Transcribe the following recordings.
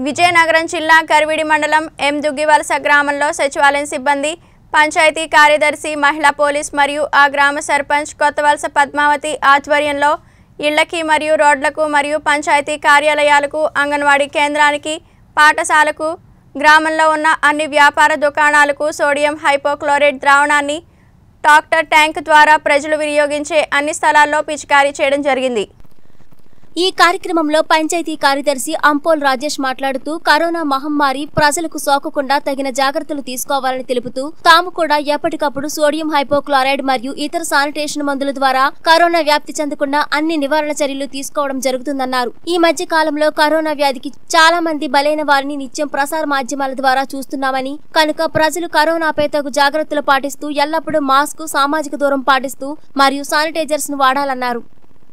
విజయనగరం జిల్లా కరివిడి మండలం ఎం దుగ్గివలస గ్రామంలో సచివాలయం సిబ్బంది పంచాయతీ కార్యదర్శి మహిళా పోలీస్ మరియు ఆ గ్రామ సర్పంచ్ కొత్తవలస పద్మావతి ఆధ్వర్యంలో ఇళ్లకి మరియు రోడ్లకు మరియు పంచాయతీ కార్యాలయాలకు అంగన్వాడీ కేంద్రానికి పాఠశాలకు గ్రామంలో ఉన్న అన్ని వ్యాపార దుకాణాలకు సోడియం హైపోక్లోరైడ్ ద్రావణాన్ని టాక్టర్ ట్యాంక్ ద్వారా ప్రజలు వినియోగించే అన్ని స్థలాల్లో పిచికారీ చేయడం జరిగింది ఈ కార్యక్రమంలో పంచాయతీ కార్యదర్శి అంపోల్ రాజేష్ మాట్లాడుతూ కరోనా మహమ్మారి ప్రజలకు సోకకుండా తగిన జాగ్రత్తలు తీసుకోవాలని తెలుపుతూ తాము కూడా ఎప్పటికప్పుడు సోడియం హైపోక్లోరైడ్ మరియు ఇతర శానిటేషన్ మందుల ద్వారా కరోనా వ్యాప్తి చెందకుండా అన్ని నివారణ చర్యలు తీసుకోవడం జరుగుతుందన్నారు ఈ మధ్య కాలంలో కరోనా వ్యాధికి చాలా మంది బలైన వారిని నిత్యం ప్రసార మాధ్యమాల ద్వారా చూస్తున్నామని కనుక ప్రజలు కరోనాపై తగు జాగ్రత్తలు పాటిస్తూ ఎల్లప్పుడూ మాస్క్ సామాజిక దూరం పాటిస్తూ మరియు శానిటైజర్స్ ను వాడాలన్నారు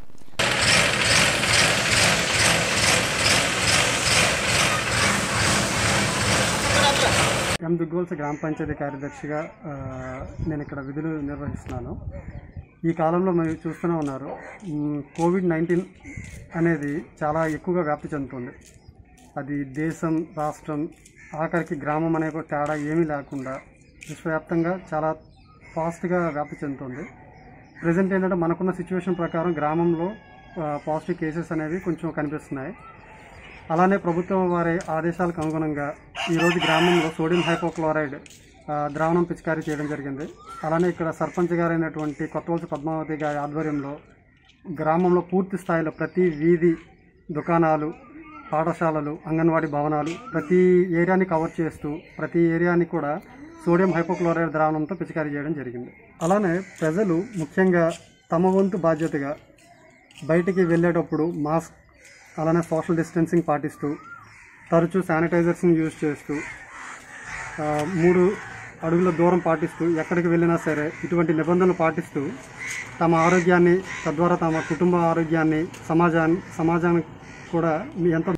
ఎం దుగ్గోల్స్ గ్రామ పంచాయతీ కార్యదర్శిగా ఆ, నేను ఇక్కడ విధులు నిర్వహిస్తున్నాను ఈ కాలంలో మీరు చూస్తూనే ఉన్నారు మ్, కోవిడ్ నైన్టీన్ అనేది చాలా ఎక్కువగా వ్యాప్తి చెందుతుంది అది దేశం రాష్ట్రం ఆఖరికి గ్రామం అనే ఒక తేడా ఏమీ లేకుండా విశ్వవ్యాప్తంగా చాలా ఫాస్ట్గా వ్యాప్తి చెందుతుంది ప్రజెంట్ ఏంటంటే మనకున్న సిచ్యువేషన్ ప్రకారం గ్రామంలో పాజిటివ్ కేసెస్ అనేవి కొంచెం కనిపిస్తున్నాయి అలానే ప్రభుత్వం వారి ఆదేశాలకు అనుగుణంగా ఈరోజు గ్రామంలో సోడియం హైపోక్లోరైడ్ ఆ, ద్రావణం పిచికారీ చేయడం జరిగింది అలానే ఇక్కడ సర్పంచ్ గారైనటువంటి కొత్తవలస పద్మావతి గారి ఆధ్వర్యంలో గ్రామంలో పూర్తి స్థాయిలో ప్రతి వీధి దుకాణాలు పాఠశాలలు అంగన్వాడీ భవనాలు ప్రతి ఏరియాని కవర్ చేస్తూ ప్రతి ఏరియాని కూడా సోడియం హైపోక్లోరైడ్ ద్రావణంతో పిచికారీ చేయడం జరిగింది అలానే ప్రజలు ముఖ్యంగా తమ వంతు బాధ్యతగా బయటికి వెళ్ళేటప్పుడు మాస్క్ అలానే సోషల్ డిస్టెన్సింగ్ పాటిస్తూ తరచూ శానిటైజర్స్ని యూజ్ చేస్తూ ఆ, మూడు అడుగుల దూరం పాటిస్తూ ఎక్కడికి వెళ్ళినా సరే ఇటువంటి నిబంధనలు పాటిస్తూ తమ ఆరోగ్యాన్ని తద్వారా తమ కుటుంబ ఆరోగ్యాన్ని సమాజాన్ని సమాజానికి కూడా మీ ఎంతో